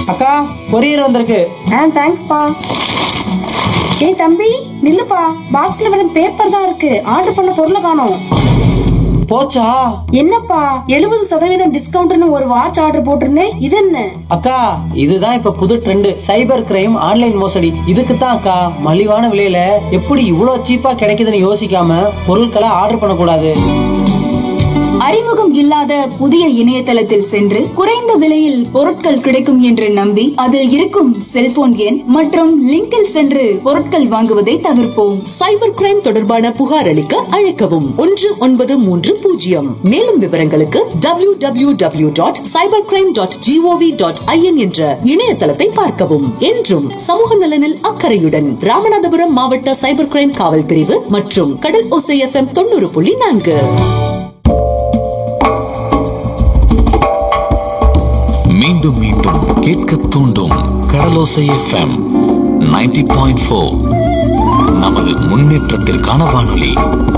அக்கா கொரியர் வந்திருக்கு ஆ தேங்க்ஸ்ப்பா ஏய் தம்பி நில்லுப்பா பாக்ஸ்ல வெறும் பேப்பர் தான் இருக்கு ஆர்டர் பண்ண பொருளை காணோம் போச்சா என்னப்பா எழுபது சதவீதம் டிஸ்கவுண்ட்னு ஒரு வாட்ச் ஆர்டர் போட்டிருந்தேன் இது என்ன அக்கா இதுதான் இப்ப புது ட்ரெண்ட் சைபர் கிரைம் ஆன்லைன் மோசடி இதுக்கு தான் அக்கா மலிவான விலையில எப்படி இவ்வளவு சீப்பா கிடைக்குதுன்னு யோசிக்காம பொருட்களை ஆர்டர் பண்ணக்கூடாது அறிமுகம் இல்லாத புதிய இணையதளத்தில் சென்று குறைந்த விலையில் பொருட்கள் கிடைக்கும் என்று நம்பி அதில் இருக்கும் செல்போன் எண் மற்றும் லிங்கில் சென்று பொருட்கள் வாங்குவதை தவிர்ப்போம் சைபர் கிரைம் தொடர்பான புகார் அளிக்க அழைக்கவும் ஒன்று ஒன்பது மூன்று பூஜ்ஜியம் மேலும் விவரங்களுக்கு W W W dot cyber crime dot GOV dot IN என்ற இணையதளத்தை பார்க்கவும் என்றும் சமூக நலனில் அக்கறையுடன் ராமநாதபுரம் மாவட்ட சைபர் கிரைம் காவல் பிரிவு மற்றும் கடல் ஓசை எஃப்எம் தொண்ணூறு புள்ளி நான்கு மீண்டும் மீண்டும் கேட்க தூண்டும் கடலோசை எஃப்எம் 90.4 பாயிண்ட் நமது முன்னேற்றத்திற்கான வானொலி